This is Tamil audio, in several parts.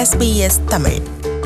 SBS தமிழ்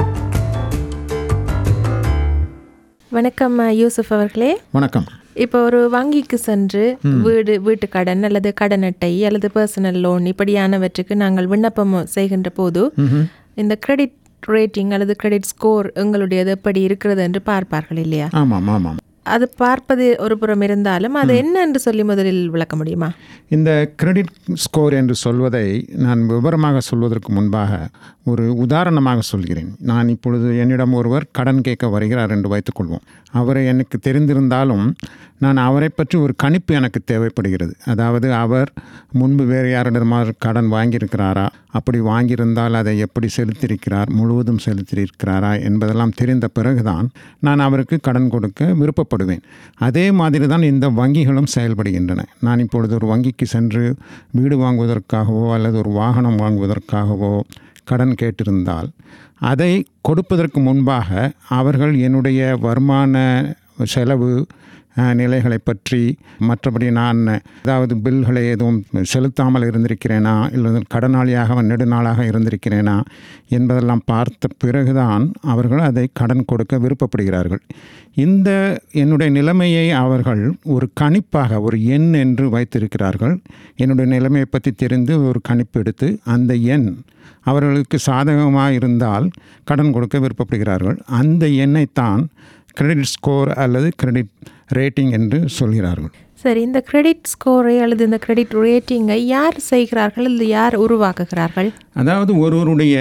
வணக்கம் அஹ், யூசுப் அவர்களே வணக்கம் இப்போ ஒரு வங்கிக்கு சென்று வீடு வீட்டு கடன் அல்லது கடன் அட்டை அல்லது பர்சனல் லோன் இப்படியானவற்றுக்கு நாங்கள் விண்ணப்பம் செய்கின்ற போது இந்த கிரெடிட் ரேட்டிங் அல்லது கிரெடிட் ஸ்கோர் எங்களுடையது எப்படி இருக்கிறது என்று பார்ப்பார்கள் இல்லையா ஆமாம் ஆமாம் அது பார்ப்பது ஒரு புறம் இருந்தாலும் அது என்ன என்று சொல்லி முதலில் விளக்க முடியுமா இந்த கிரெடிட் ஸ்கோர் என்று சொல்வதை நான் விவரமாக சொல்வதற்கு முன்பாக ஒரு உதாரணமாக சொல்கிறேன் நான் இப்பொழுது என்னிடம் ஒருவர் கடன் கேட்க வருகிறார் என்று வைத்துக்கொள்வோம் அவரை எனக்கு தெரிந்திருந்தாலும் நான் அவரை பற்றி ஒரு கணிப்பு எனக்கு தேவைப்படுகிறது அதாவது அவர் முன்பு வேறு யாரிடமாவது கடன் வாங்கியிருக்கிறாரா அப்படி வாங்கியிருந்தால் அதை எப்படி செலுத்தியிருக்கிறார் முழுவதும் செலுத்தியிருக்கிறாரா என்பதெல்லாம் தெரிந்த பிறகுதான் நான் அவருக்கு கடன் கொடுக்க விருப்பப்படுவேன் அதே மாதிரி தான் இந்த வங்கிகளும் செயல்படுகின்றன நான் இப்பொழுது ஒரு வங்கிக்கு சென்று வீடு வாங்குவதற்காகவோ அல்லது ஒரு வாகனம் வாங்குவதற்காகவோ கடன் கேட்டிருந்தால் அதை கொடுப்பதற்கு முன்பாக அவர்கள் என்னுடைய வருமான செலவு அஹ், நிலைகளை பற்றி மற்றபடி நான் ஏதாவது பில்களை எதுவும் செலுத்தாமல் இருந்திருக்கிறேனா இல்லை கடனாளியாக நெடுநாளாக இருந்திருக்கிறேனா என்பதெல்லாம் பார்த்த பிறகுதான் அவர்கள் அதை கடன் கொடுக்க விருப்பப்படுகிறார்கள் இந்த என்னுடைய நிலைமையை அவர்கள் ஒரு கணிப்பாக ஒரு எண் என்று வைத்திருக்கிறார்கள் என்னுடைய நிலைமையை பற்றி தெரிந்து ஒரு கணிப்பு எடுத்து அந்த எண் அவர்களுக்கு சாதகமாக இருந்தால் கடன் கொடுக்க விருப்பப்படுகிறார்கள் அந்த எண்ணைத்தான் கிரெடிட் ஸ்கோர் அல்லது கிரெடிட் ரேட்டிங் என்று சொல்கிறார்கள் சரி இந்த கிரெடிட் ஸ்கோரை அல்லது இந்த கிரெடிட் ரேட்டிங்கை யார் செய்கிறார்கள் அல்லது யார் உருவாக்குகிறார்கள் அதாவது ஒருவருடைய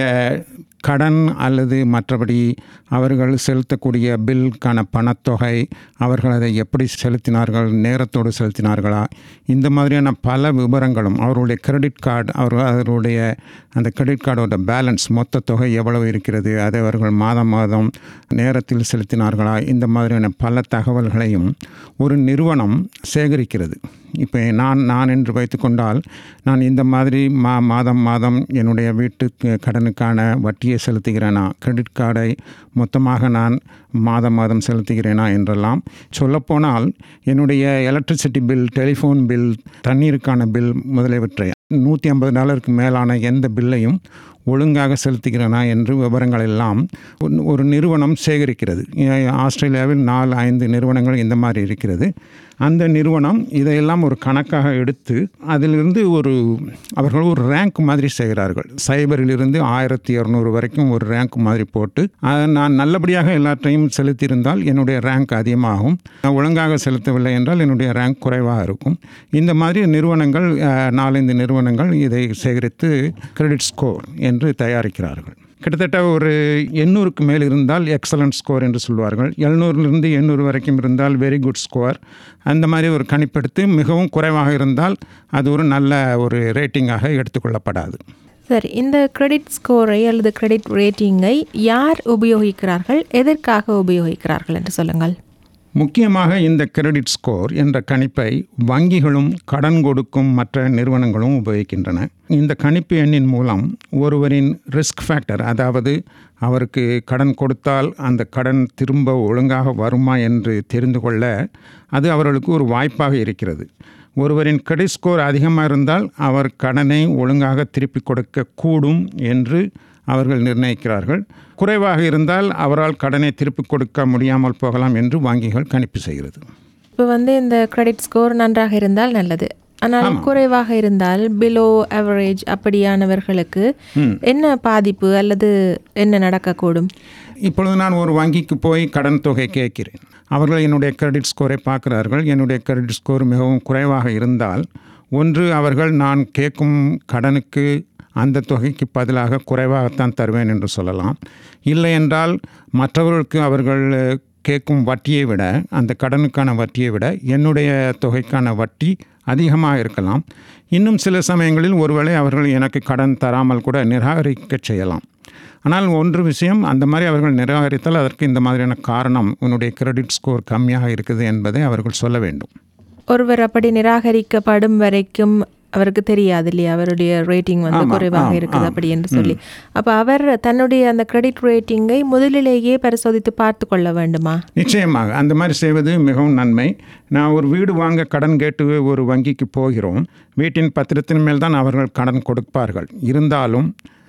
கடன் அல்லது மற்றபடி அவர்கள் செலுத்தக்கூடிய பில்லுக்கான பணத்தொகை அவர்கள் அதை எப்படி செலுத்தினார்கள் நேரத்தோடு செலுத்தினார்களா இந்த மாதிரியான பல விவரங்களும் அவருடைய கிரெடிட் கார்டு அவர் அவருடைய அந்த கிரெடிட் கார்டோட பேலன்ஸ் மொத்த தொகை எவ்வளவு இருக்கிறது அதை அவர்கள் மாதம் மாதம் நேரத்தில் செலுத்தினார்களா இந்த மாதிரியான பல தகவல்களையும் ஒரு நிறுவனம் சேகரிக்கிறது இப்போ நான் நான் என்று வைத்துக்கொண்டால் நான் இந்த மாதிரி மா மாதம் மாதம் என்னுடைய வீட்டு கடனுக்கான வட்டியை செலுத்துகிறேனா கிரெடிட் கார்டை மொத்தமாக நான் மாதம் மாதம் செலுத்துகிறேனா என்றெல்லாம் சொல்லப்போனால் என்னுடைய எலக்ட்ரிசிட்டி பில் டெலிஃபோன் பில் தண்ணீருக்கான பில் முதலியவற்றை நூற்றி ஐம்பது டாலருக்கு மேலான எந்த பில்லையும் ஒழுங்காக செலுத்துகிறேனா என்று விவரங்கள் எல்லாம் ஒரு- ஒரு நிறுவனம் சேகரிக்கிறது ஏ- ஆஸ்திரேலியாவில் நாலு ஐந்து நிறுவனங்கள் இந்த மாதிரி இருக்கிறது அந்த நிறுவனம் இதையெல்லாம் ஒரு கணக்காக எடுத்து அதிலிருந்து ஒரு அவர்கள் ஒரு ரேங்க் மாதிரி செய்கிறார்கள் சைபரிலிருந்து ஆயிரத்தி இரநூறு வரைக்கும் ஒரு ரேங்க் மாதிரி போட்டு அதை நான் நல்லபடியாக எல்லாற்றையும் செலுத்தியிருந்தால் என்னுடைய ரேங்க் அதிகமாகும் நான் ஒழுங்காக செலுத்தவில்லை என்றால் என்னுடைய ரேங்க் குறைவாக இருக்கும் இந்த மாதிரி நிறுவனங்கள் அஹ், நாலஞ்சு நிறுவனங்கள் இதை சேகரித்து கிரெடிட் ஸ்கோர் என்று தயாரிக்கிறார்கள் கிட்டத்தட்ட ஒரு எண்ணூறுக்கு மேல் இருந்தால் எக்ஸலண்ட் ஸ்கோர் என்று சொல்வார்கள் எழுநூறுலேருந்து எண்ணூறு வரைக்கும் இருந்தால் வெரி குட் ஸ்கோர் அந்த மாதிரி ஒரு கணிப்பெடுத்து மிகவும் குறைவாக இருந்தால் அது ஒரு நல்ல ஒரு ரேட்டிங்காக எடுத்துக்கொள்ளப்படாது சரி இந்த கிரெடிட் ஸ்கோரை அல்லது கிரெடிட் ரேட்டிங்கை யார் உபயோகிக்கிறார்கள் எதற்காக உபயோகிக்கிறார்கள் என்று சொல்லுங்கள் முக்கியமாக இந்த கிரெடிட் ஸ்கோர் என்ற கணிப்பை வங்கிகளும் கடன் கொடுக்கும் மற்ற நிறுவனங்களும் உபயோகிக்கின்றன இந்த கணிப்பு எண்ணின் மூலம் ஒருவரின் ரிஸ்க் ஃபேக்டர் அதாவது அவருக்கு கடன் கொடுத்தால் அந்த கடன் திரும்ப ஒழுங்காக வருமா என்று தெரிந்து கொள்ள அது அவர்களுக்கு ஒரு வாய்ப்பாக இருக்கிறது ஒருவரின் கிரெடிட் ஸ்கோர் அதிகமாக இருந்தால் அவர் கடனை ஒழுங்காக திருப்பி கொடுக்க கூடும் என்று அவர்கள் நிர்ணயிக்கிறார்கள் குறைவாக இருந்தால் அவரால் கடனை திருப்பிக் கொடுக்க முடியாமல் போகலாம் என்று வங்கிகள் கணிப்பு செய்கிறது இப்போ வந்து இந்த கிரெடிட் ஸ்கோர் நன்றாக இருந்தால் நல்லது ஆனால் குறைவாக இருந்தால் பிலோ அவரேஜ் அப்படியானவர்களுக்கு என்ன பாதிப்பு அல்லது என்ன நடக்கக்கூடும் இப்பொழுது நான் ஒரு வங்கிக்கு போய் கடன் தொகை கேட்கிறேன் அவர்கள் என்னுடைய கிரெடிட் ஸ்கோரை பார்க்கிறார்கள் என்னுடைய கிரெடிட் ஸ்கோர் மிகவும் குறைவாக இருந்தால் ஒன்று அவர்கள் நான் கேட்கும் கடனுக்கு அந்த தொகைக்கு பதிலாக குறைவாகத்தான் தருவேன் என்று சொல்லலாம் இல்லை என்றால் மற்றவர்களுக்கு அவர்கள் கேட்கும் வட்டியை விட அந்த கடனுக்கான வட்டியை விட என்னுடைய தொகைக்கான வட்டி அதிகமாக இருக்கலாம் இன்னும் சில சமயங்களில் ஒருவேளை அவர்கள் எனக்கு கடன் தராமல் கூட நிராகரிக்க செய்யலாம் ஆனால் ஒன்று விஷயம் அந்த மாதிரி அவர்கள் நிராகரித்தால் அதற்கு இந்த மாதிரியான காரணம் உன்னுடைய கிரெடிட் ஸ்கோர் கம்மியாக இருக்குது என்பதை அவர்கள் சொல்ல வேண்டும் ஒருவர் அப்படி நிராகரிக்கப்படும் வரைக்கும் அவருக்கு தெரியாது இல்லையா அவருடைய ரேட்டிங் வந்து ஆமா, குறைவாக ஆம், இருக்குது ஆம். அப்படி என்று சொல்லி அப்போ அவர் தன்னுடைய அந்த கிரெடிட் ரேட்டிங்கை முதலிலேயே பரிசோதித்து பார்த்து கொள்ள வேண்டுமா நிச்சயமாக அந்த மாதிரி செய்வது மிகவும் நன்மை நான் ஒரு வீடு வாங்க கடன் கேட்டு ஒரு வங்கிக்கு போகிறோம் வீட்டின் பத்திரத்தின் மேல் தான் அவர்கள் கடன் கொடுப்பார்கள் இருந்தாலும்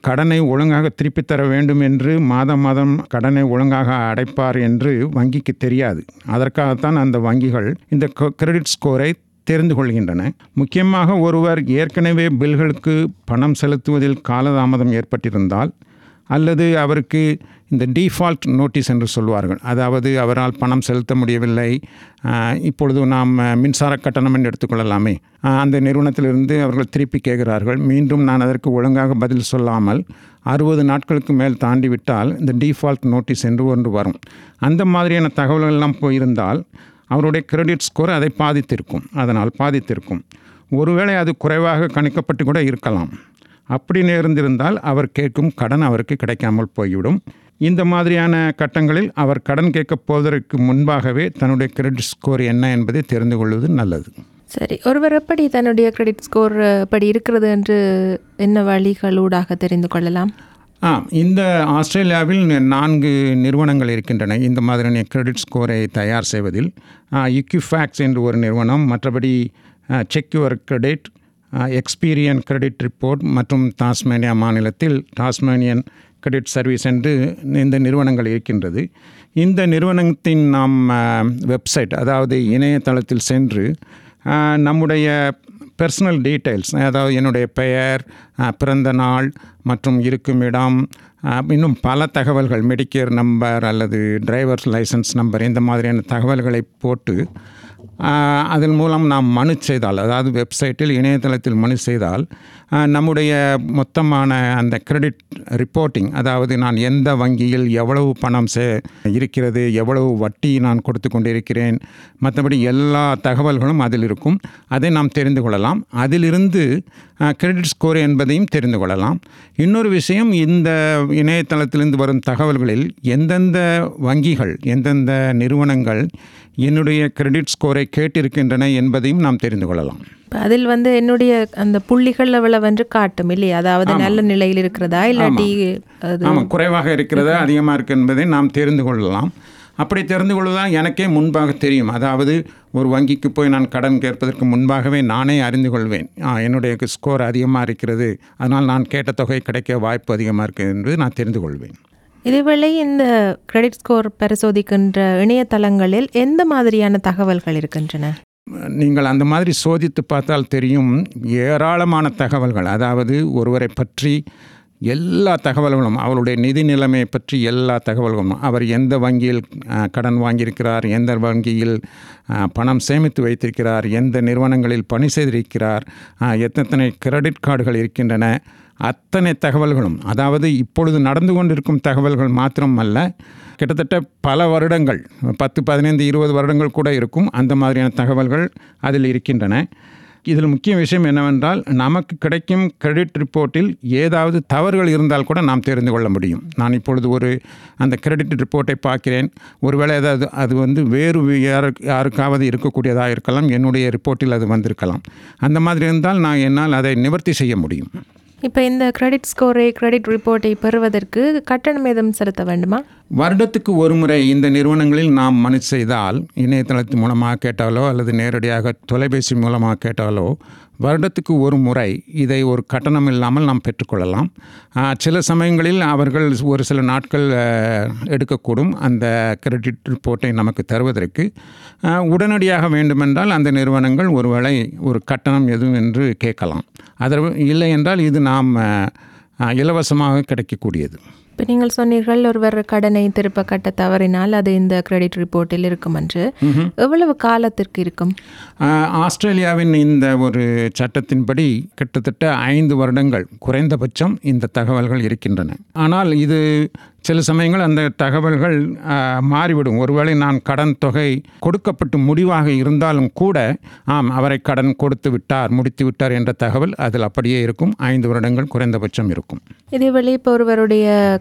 கடனை ஒழுங்காக திருப்பித் தர வேண்டும் என்று மாதம் மாதம் கடனை ஒழுங்காக அடைப்பார் என்று வங்கிக்கு தெரியாது அதற்காகத்தான் அந்த வங்கிகள் இந்த கிரெடிட் ஸ்கோரை தெரிந்து கொள்கின்றன முக்கியமாக ஒருவர் ஏற்கனவே பில்களுக்கு பணம் செலுத்துவதில் காலதாமதம் ஏற்பட்டிருந்தால் அல்லது அவருக்கு இந்த டிஃபால்ட் நோட்டீஸ் என்று சொல்வார்கள் அதாவது அவரால் பணம் செலுத்த முடியவில்லை ஆஹ், இப்பொழுது நாம் அஹ், மின்சார கட்டணம் என்று எடுத்துக்கொள்ளலாமே ஆஹ், அந்த நிறுவனத்திலிருந்து அவர்கள் திருப்பி கேட்கிறார்கள் மீண்டும் நான் அதற்கு ஒழுங்காக பதில் சொல்லாமல் அறுபது நாட்களுக்கு மேல் தாண்டி விட்டால் இந்த டிஃபால்ட் நோட்டீஸ் என்று ஒன்று வரும் அந்த மாதிரியான தகவல்கள் எல்லாம் போயிருந்தால் அவருடைய கிரெடிட் ஸ்கோர் அதை பாதித்திருக்கும் அதனால் பாதித்திருக்கும் ஒருவேளை அது குறைவாக கணிக்கப்பட்டு கூட இருக்கலாம் அப்படி நேர்ந்திருந்தால் அவர் கேட்கும் கடன் அவருக்கு கிடைக்காமல் போய்விடும் இந்த மாதிரியான கட்டங்களில் அவர் கடன் கேட்கப் போவதற்கு முன்பாகவே தன்னுடைய கிரெடிட் ஸ்கோர் என்ன என்பதை தெரிந்து கொள்வது நல்லது சரி ஒருவர் எப்படி தன்னுடைய கிரெடிட் ஸ்கோர் எப்படி இருக்கிறது என்று என்ன வழிகளூடாக தெரிந்து கொள்ளலாம் ஆ இந்த ஆஸ்திரேலியாவில் நான்கு நிறுவனங்கள் இருக்கின்றன இந்த மாதிரியான கிரெடிட் ஸ்கோரை தயார் செய்வதில் இக்யூஃபேக்ஸ் என்று ஒரு நிறுவனம் மற்றபடி check your credit Experian credit report மற்றும் டாஸ்மேனியா மாநிலத்தில் டாஸ்மேனியன் கிரெடிட் சர்வீஸ் என்று இந்த நிறுவனங்கள் இருக்கின்றது இந்த நிறுவனத்தின் நாம் வெப்சைட் அதாவது இணையதளத்தில் சென்று ஆ, நம்முடைய பர்சனல் டீட்டெயில்ஸ் அதாவது என்னுடைய பெயர் ஆ, பிறந்த நாள் மற்றும் இருக்கும் இடம் ஆ, இன்னும் பல தகவல்கள் மெடிக்கேர் நம்பர் அல்லது டிரைவர்ஸ் லைசன்ஸ் நம்பர் இந்த மாதிரியான தகவல்களை போட்டு ஆ, அதன் மூலம் நாம் மனு செய்தால் அதாவது வெப்சைட்டில் இணையதளத்தில் மனு செய்தால் ஆ, நம்முடைய மொத்தமான அந்த கிரெடிட் ரிப்போர்ட்டிங் அதாவது நான் எந்த வங்கியில் எவ்வளவு பணம் சே இருக்கிறது எவ்வளவு வட்டி நான் கொடுத்து கொண்டிருக்கிறேன் மற்றபடி எல்லா தகவல்களும் அதில் இருக்கும் அதை நாம் தெரிந்து கொள்ளலாம் அதிலிருந்து கிரெடிட் ஸ்கோர் என்பதையும் தெரிந்து கொள்ளலாம் இன்னொரு விஷயம் இந்த இணையதளத்திலிருந்து வரும் தகவல்களில் எந்தெந்த வங்கிகள் எந்தெந்த நிறுவனங்கள் என்னுடைய கிரெடிட் ஸ்கோரை கேட்டிருக்கின்றன என்பதையும் நாம் தெரிந்து கொள்ளலாம் இப்ப அதில் வந்து என்னுடைய அந்த புள்ளிகள் அவ்வளவென்று காட்டும் இல்லையா அதாவது நல்ல நிலையில் இருக்கிறதா இல்லாட்டி அது ஆமாம் குறைவாக இருக்கிறதா அதிகமாக இருக்கு என்பதை நாம் தெரிந்து கொள்ளலாம் அப்படி தெரிந்து கொள்வதுதான் எனக்கே முன்பாக தெரியும் அதாவது ஒரு வங்கிக்கு போய் நான் கடன் கேட்பதற்கு முன்பாகவே நானே அறிந்து கொள்வேன் ஆ, என்னுடைய ஸ்கோர் அதிகமாக இருக்கிறது அதனால் நான் கேட்ட தொகை கிடைக்க வாய்ப்பு அதிகமாக இருக்குது என்று நான் தெரிந்து கொள்வேன் இதேவேளை இந்த கிரெடிட் ஸ்கோர் பரிசோதிக்கின்ற இணையதளங்களில் எந்த மாதிரியான தகவல்கள் இருக்கின்றன நீங்கள் அந்த மாதிரி சோதித்து பார்த்தால் தெரியும் ஏராளமான தகவல்கள் அதாவது ஒருவரை பற்றி எல்லா தகவல்களும் அவருடைய நிதி நிலைமையை பற்றி எல்லா தகவல்களும் அவர் எந்த வங்கியில் அஹ், கடன் வாங்கியிருக்கிறார் எந்த வங்கியில் அஹ், பணம் சேமித்து வைத்திருக்கிறார் எந்த நிறுவனங்களில் பணி செய்திருக்கிறார் அஹ், எத்தனை கிரெடிட் கார்டுகள் இருக்கின்றன அத்தனை தகவல்களும் அதாவது இப்பொழுது நடந்து கொண்டிருக்கும் தகவல்கள் மாத்திரம் அல்ல கிட்டத்தட்ட பல வருடங்கள் பத்து பதினைந்து இருபது வருடங்கள் கூட இருக்கும் அந்த மாதிரியான தகவல்கள் அதில் இருக்கின்றன இதில் முக்கிய விஷயம் என்னவென்றால் நமக்கு கிடைக்கும் கிரெடிட் ரிப்போர்ட்டில் ஏதாவது தவறுகள் இருந்தால் கூட நாம் தெரிந்து கொள்ள முடியும் நான் இப்பொழுது ஒரு அந்த கிரெடிட் ரிப்போர்ட்டை பார்க்கிறேன் ஒருவேளை ஏதாவது அது வந்து வேறு யாரு யாருக்காவது இருக்கக்கூடியதாக இருக்கலாம் என்னுடைய ரிப்போர்ட்டில் அது வந்திருக்கலாம் அந்த மாதிரி இருந்தால் நான் என்னால் அதை நிவர்த்தி செய்ய முடியும் இப்போ இந்த கிரெடிட் ஸ்கோரை கிரெடிட் ரிப்போர்ட்டை பெறுவதற்கு கட்டணம் ஏதும் செலுத்த வேண்டுமா வருடத்துக்கு ஒரு முறை இந்த நிறுவனங்களில் நாம் மனு செய்தால் இணையதளத்தின் மூலமாக கேட்டாலோ அல்லது நேரடியாக தொலைபேசி மூலமாக கேட்டாலோ வருடத்துக்கு ஒரு முறை இதை ஒரு கட்டணம் இல்லாமல் நாம் பெற்றுக்கொள்ளலாம் ஆ, சில சமயங்களில் அவர்கள் ஒரு சில நாட்கள் ஆ, எடுக்கக்கூடும் அந்த கிரெடிட் ரிப்போர்ட்டை நமக்கு தருவதற்கு ஆ, உடனடியாக வேண்டுமென்றால் அந்த நிறுவனங்கள் ஒருவேளை ஒரு கட்டணம் எதுவும் என்று கேட்கலாம் அதற்கு இல்லை என்றால் இது நாம் ஆ, ஆ, இலவசமாக கிடைக்கக்கூடியது இப்போ நீங்கள் சொன்னீர்கள் ஒருவர் கடனை திருப்ப கட்ட தவறினால் அது இந்த கிரெடிட் ரிப்போர்ட்டில் இருக்கும் என்று எவ்வளவு காலத்திற்கு இருக்கும் ஆஹ், ஆஸ்திரேலியாவின் இந்த ஒரு சட்டத்தின்படி கிட்டத்தட்ட ஐந்து வருடங்கள் குறைந்தபட்சம் இந்த தகவல்கள் இருக்கின்றன ஆனால் இது சில சமயங்கள் அந்த தகவல்கள் ஆஹ், மாறிவிடும் ஒருவேளை நான் கடன் தொகை கொடுக்கப்பட்டு முடிவாக இருந்தாலும் கூட ஆம் அவரை கடன் கொடுத்து விட்டார் முடித்து விட்டார் என்ற தகவல் அதில் அப்படியே இருக்கும் ஐந்து வருடங்கள் குறைந்தபட்சம் இருக்கும் இதேவேளை இப்போ ஒருவருடைய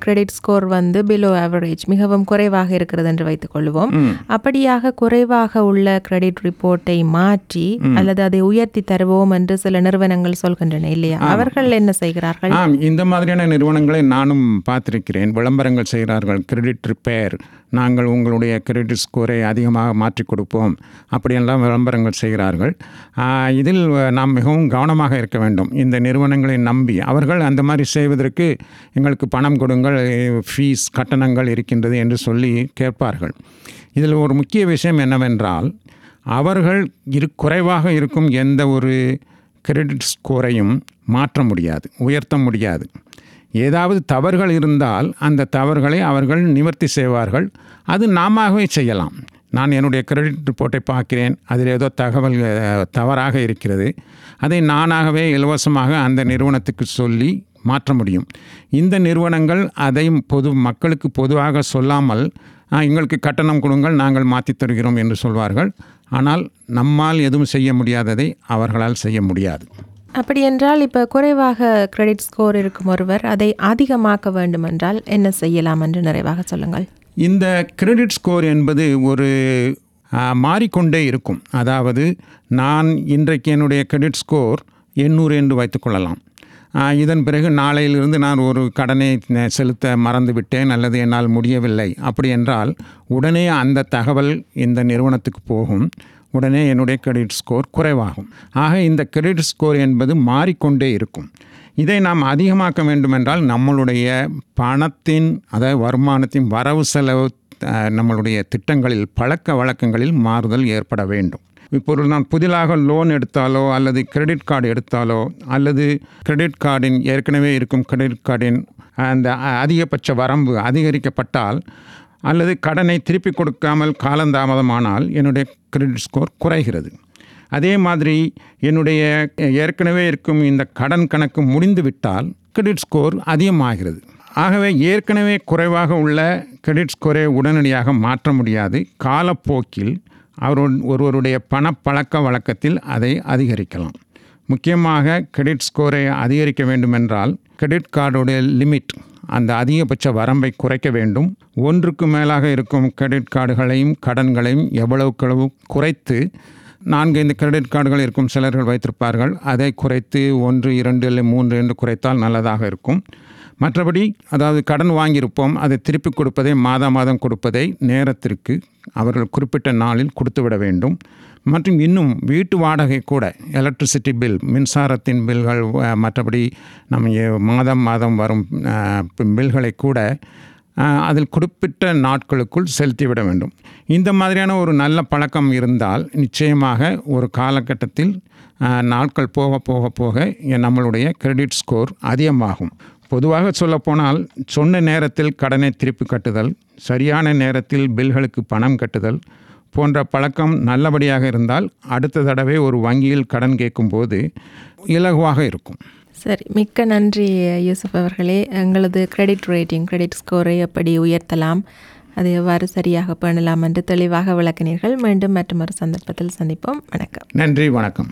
கிரெடிட் ஸ்கோர் வந்து பிலோ ஆவரேஜ் மிகவும் குறைவாக இருக்கிறது என்று வைத்துக் கொள்வோம் அப்படியாக குறைவாக உள்ள கிரெடிட் ரிப்போர்ட்டை மாற்றி அல்லது அதை உயர்த்தி தருவோம் என்று சில நிறுவனங்கள் சொல்கின்றன இல்லையா அவர்கள் என்ன செய்கிறார்கள் ஆம் இந்த மாதிரியான நிறுவனங்களை நானும் பார்த்திருக்கிறேன் விளம்பரங்கள் செய்கிறார்கள் கிரெடிட் ரிப்பேர் நாங்கள் உங்களுடைய கிரெடிட் ஸ்கோரை அதிகமாக மாற்றி கொடுப்போம் அப்படியெல்லாம் விளம்பரங்கள் செய்கிறார்கள் ஆ, இதில் நாம் மிகவும் கவனமாக இருக்க வேண்டும் இந்த நிறுவனங்களை நம்பி அவர்கள் அந்த மாதிரி செய்வதற்கு எங்களுக்கு பணம் கொடுங்கள் ஃபீஸ் கட்டணங்கள் இருக்கின்றது என்று சொல்லி கேட்பார்கள் இதில் ஒரு முக்கிய விஷயம் என்னவென்றால் அவர்கள் இரு குறைவாக இருக்கும் எந்த ஒரு கிரெடிட் ஸ்கோரையும் மாற்ற முடியாது உயர்த்த முடியாது ஏதாவது தவறுகள் இருந்தால் அந்த தவறுகளை அவர்கள் நிவர்த்தி செய்வார்கள் அது நாமவே செய்யலாம் நான் என்னுடைய கிரெடிட் ரிப்போர்ட்டை பார்க்கிறேன் அதில் ஏதோ தகவல் அஹ், தவறாக இருக்கிறது அதை நானாகவே இலவசமாக அந்த நிறுவனத்துக்கு சொல்லி மாற்ற முடியும் இந்த நிறுவனங்கள் அதை பொது மக்களுக்கு பொதுவாக சொல்லாமல் "ஆ, எங்களுக்கு கட்டணம் கொடுங்கள் நாங்கள் மாற்றித் தருகிறோம் என்று சொல்வார்கள் ஆனால் நம்மால் எதுவும் செய்ய முடியாததை அவர்களால் செய்ய முடியாது அப்படி என்றால் இப்போ குறைவாக கிரெடிட் ஸ்கோர் இருக்கும் ஒருவர் அதை அதிகமாக்க வேண்டுமென்றால் என்ன செய்யலாம் என்று நிறைவாக சொல்லுங்கள் இந்த கிரெடிட் ஸ்கோர் என்பது ஒரு ஆ, மாறிக்கொண்டே இருக்கும் அதாவது நான் இன்றைக்கு என்னுடைய கிரெடிட் ஸ்கோர் எண்ணூறு என்று வைத்துக்கொள்ளலாம் ஆ, இதன் பிறகு நாளையிலிருந்து நான் ஒரு கடனை ந- செலுத்த மறந்து விட்டேன் அல்லது என்னால் முடியவில்லை அப்படி என்றால் உடனே அந்த தகவல் இந்த நிறுவனத்துக்கு போகும் உடனே என்னுடைய கிரெடிட் ஸ்கோர் குறைவாகும் ஆக இந்த கிரெடிட் ஸ்கோர் என்பது மாறிக்கொண்டே இருக்கும் இதை நாம் அதிகமாக்க வேண்டுமென்றால் நம்மளுடைய பணத்தின் அதாவது வருமானத்தின் வரவு செலவு அஹ், நம்மளுடைய திட்டங்களில் பழக்க வழக்கங்களில் மாறுதல் ஏற்பட வேண்டும் இப்பொரு நான் புதிதாக லோன் எடுத்தாலோ அல்லது கிரெடிட் கார்டு எடுத்தாலோ அல்லது கிரெடிட் கார்டின் ஏற்கனவே இருக்கும் கிரெடிட் கார்டின் அந்த அ- அதிகபட்ச வரம்பு அதிகரிக்கப்பட்டால் அல்லது கடனை திருப்பி கொடுக்காமல் காலந்தாமதமானால் என்னுடைய கிரெடிட் ஸ்கோர் குறைகிறது அதே மாதிரி என்னுடைய ஏற்கனவே இருக்கும் இந்த கடன் கணக்கு முடிந்து விட்டால் கிரெடிட் ஸ்கோர் அதிகமாகிறது ஆகவே ஏற்கனவே குறைவாக உள்ள கிரெடிட் ஸ்கோரை உடனடியாக மாற்ற முடியாது காலப்போக்கில் அவர் ஒருவருடைய பணப்பழக்க வழக்கத்தில் அதை அதிகரிக்கலாம் முக்கியமாக கிரெடிட் ஸ்கோரை அதிகரிக்க வேண்டுமென்றால் கிரெடிட் கார்டுடைய லிமிட் அந்த அதிகபட்ச வரம்பை குறைக்க வேண்டும் ஒன்றுக்கு மேலாக இருக்கும் கிரெடிட் கார்டுகளையும் கடன்களையும் எவ்வளவுக்களவு குறைத்து நான்கு ஐந்து கிரெடிட் கார்டுகள் இருக்கும் சிலர்கள் வைத்திருப்பார்கள் அதை குறைத்து ஒன்று இரண்டு இல்லை மூன்று என்று குறைத்தால் நல்லதாக இருக்கும் மற்றபடி அதாவது கடன் வாங்கியிருப்போம் அதை திருப்பி கொடுப்பதை மாதா மாதம் கொடுப்பதை நேரத்திற்கு அவர்கள் குறிப்பிட்ட நாளில் கொடுத்துவிட வேண்டும் மற்றும் இன்னும் வீட்டு வாடகை கூட எலக்ட்ரிசிட்டி பில் மின்சாரத்தின் பில்கள் அஹ், மற்றபடி நம்ம எ- மாதம் மாதம் வரும் அஹ், பில்களை கூட அஹ், அதில் குறிப்பிட்ட நாட்களுக்குள் செலுத்திவிட வேண்டும் இந்த மாதிரியான ஒரு நல்ல பழக்கம் இருந்தால் நிச்சயமாக ஒரு காலகட்டத்தில் அஹ், நாட்கள் போக போக போக எ- நம்மளுடைய கிரெடிட் ஸ்கோர் அதிகமாகும் பொதுவாக சொல்லப்போனால் சொன்ன நேரத்தில் கடனை திருப்பி கட்டுதல் சரியான நேரத்தில் பில்களுக்கு பணம் கட்டுதல் போன்ற பழக்கம் நல்லபடியாக இருந்தால் அடுத்த தடவை ஒரு வங்கியில் கடன் கேட்கும்போது இலகுவாக இருக்கும் சரி மிக்க நன்றி யூசுப் அவர்களே எங்களது கிரெடிட் ரேட்டிங் கிரெடிட் ஸ்கோரை எப்படி உயர்த்தலாம் அதை எவ்வாறு சரியாக பண்ணலாம் என்று தெளிவாக விளக்கினீர்கள் மீண்டும் மற்றொரு சந்தர்ப்பத்தில் சந்திப்போம் வணக்கம் நன்றி வணக்கம்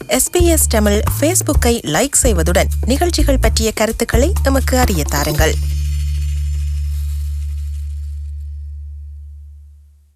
எஸ்பிஎஸ் தமிழ் ஃபேஸ்புக்கை லைக் செய்வதுடன் நிகழ்ச்சிகள் பற்றிய கருத்துக்களை எமக்கு அறிய தாருங்கள்